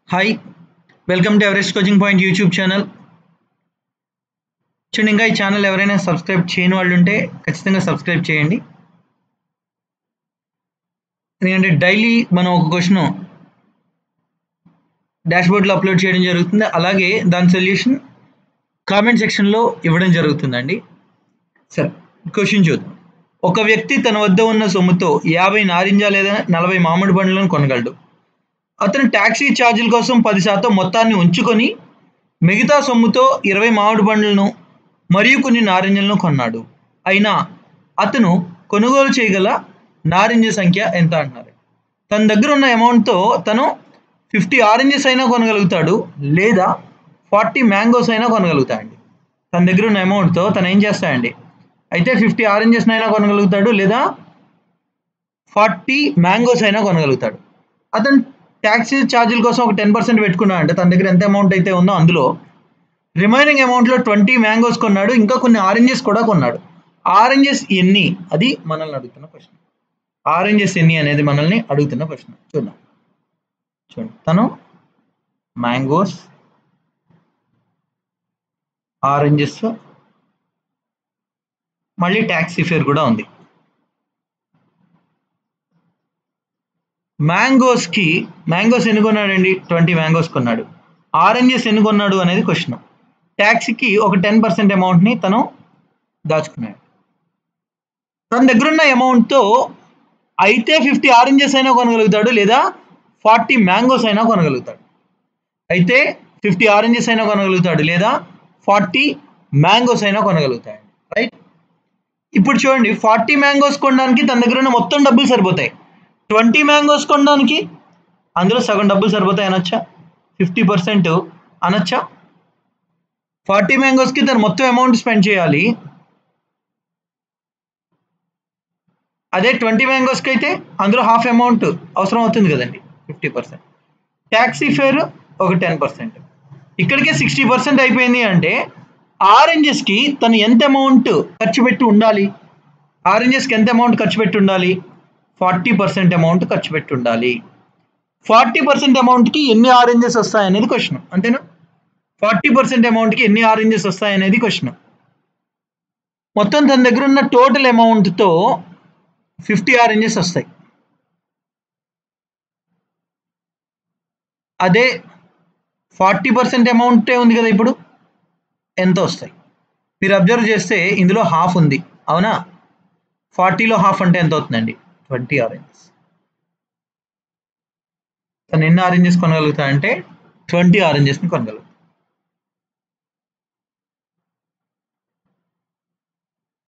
hi welcome to Everest coaching point YouTube channel చూడండి ఇంకా ఈ ఛానల్ ఎవరైనా సబ్స్క్రైబ్ చేయని వాళ్ళు ఉంటే ఖచ్చితంగా సబ్స్క్రైబ్ చేయండి ఎందుకంటే డైలీ మనం ఒక క్వశ్చన్ డాష్బోర్డ్లో అప్లోడ్ చేయడం జరుగుతుంది అలాగే దాని సొల్యూషన్ కామెంట్ సెక్షన్లో ఇవ్వడం జరుగుతుందండి సరే క్వశ్చన్ చూద్దాం ఒక వ్యక్తి తన వద్ద ఉన్న సొమ్ముతో యాభై నారింజ లేదా నలభై మామిడి పండ్లను కొనగలడు అతను ట్యాక్సీ ఛార్జీల కోసం పది శాతం మొత్తాన్ని ఉంచుకొని మిగతా సొమ్ముతో ఇరవై మామిడి పండ్లను మరియు కొన్ని నారింజలను కొన్నాడు అయినా అతను కొనుగోలు చేయగల నారింజ సంఖ్య ఎంత అంటున్నారు తన దగ్గర ఉన్న అమౌంట్తో తను ఫిఫ్టీ ఆరెంజెస్ అయినా కొనగలుగుతాడు లేదా ఫార్టీ మ్యాంగోస్ అయినా కొనగలుగుతాడండి తన దగ్గర ఉన్న అమౌంట్తో తను ఏం చేస్తాడండి అయితే ఫిఫ్టీ ఆరెంజెస్ అయినా కొనగలుగుతాడు లేదా ఫార్టీ మ్యాంగోస్ అయినా కొనగలుగుతాడు అతను ట్యాక్సీ ఛార్జీల కోసం ఒక టెన్ పర్సెంట్ పెట్టుకున్నాడు అంటే తన దగ్గర ఎంత అమౌంట్ అయితే ఉందో అందులో రిమైనింగ్ అమౌంట్లో ట్వంటీ మ్యాంగోస్ కొన్నాడు ఇంకా కొన్ని ఆరెంజెస్ కూడా కొన్నాడు ఆరెంజెస్ ఎన్ని అది మనల్ని అడుగుతున్న క్వశ్చన్ ఆరెంజెస్ ఎన్ని అనేది మనల్ని అడుగుతున్న క్వశ్చన్ చూద్దాం చూడండి తను మ్యాంగోస్ ఆరెంజెస్ మళ్ళీ ట్యాక్సీ ఫేర్ కూడా ఉంది మ్యాంగోస్కి మ్యాంగోస్ ఎన్ని కొన్నాడండి ట్వంటీ మ్యాంగోస్ కొన్నాడు ఆరెంజెస్ ఎన్ని కొన్నాడు అనేది క్వశ్చన్ ట్యాక్సీకి ఒక టెన్ పర్సెంట్ అమౌంట్ని తను దాచుకున్నాడు తన దగ్గర ఉన్న అమౌంట్తో అయితే ఫిఫ్టీ ఆరెంజెస్ అయినా కొనగలుగుతాడు లేదా ఫార్టీ మ్యాంగోస్ అయినా కొనగలుగుతాడు అయితే ఫిఫ్టీ ఆరెంజెస్ అయినా కొనగలుగుతాడు లేదా ఫార్టీ మ్యాంగోస్ అయినా కొనగలుగుతాడు రైట్ ఇప్పుడు చూడండి ఫార్టీ మ్యాంగోస్ కొనడానికి తన దగ్గర ఉన్న మొత్తం డబ్బులు సరిపోతాయి ట్వంటీ మ్యాంగోస్ కొనడానికి అందులో సగం డబ్బులు సరిపోతాయి అనొచ్చా ఫిఫ్టీ పర్సెంట్ అనొచ్చా ఫార్టీ మ్యాంగోస్కి తను మొత్తం అమౌంట్ స్పెండ్ చేయాలి అదే ట్వంటీ మ్యాంగోస్కి అయితే అందులో హాఫ్ అమౌంట్ అవసరం అవుతుంది కదండి ఫిఫ్టీ పర్సెంట్ ట్యాక్సీ ఫేర్ ఒక టెన్ పర్సెంట్ ఇక్కడికే సిక్స్టీ పర్సెంట్ అయిపోయింది అంటే ఆరెంజెస్కి తను ఎంత అమౌంట్ ఖర్చు పెట్టి ఉండాలి ఆరెంజెస్కి ఎంత అమౌంట్ ఖర్చు పెట్టి ఉండాలి ఫార్టీ పర్సెంట్ అమౌంట్ ఖర్చు పెట్టి ఉండాలి ఫార్టీ పర్సెంట్ అమౌంట్కి ఎన్ని ఆరెంజెస్ వస్తాయనేది క్వశ్చన్ అంతేనా ఫార్టీ పర్సెంట్ అమౌంట్కి ఎన్ని ఆరెంజెస్ వస్తాయనేది క్వశ్చన్ మొత్తం తన దగ్గర ఉన్న టోటల్ అమౌంట్తో ఫిఫ్టీ ఆరెంజెస్ వస్తాయి అదే ఫార్టీ పర్సెంట్ అమౌంటే ఉంది కదా ఇప్పుడు ఎంత వస్తాయి మీరు అబ్జర్వ్ చేస్తే ఇందులో హాఫ్ ఉంది అవునా ఫార్టీలో హాఫ్ అంటే ఎంత అవుతుందండి ట్వంటీ ఆరెంజెస్ తను ఎన్ని ఆరెంజెస్ కొనగలుగుతాడంటే ట్వంటీ ఆరెంజెస్ని కొనగలుగుతాడు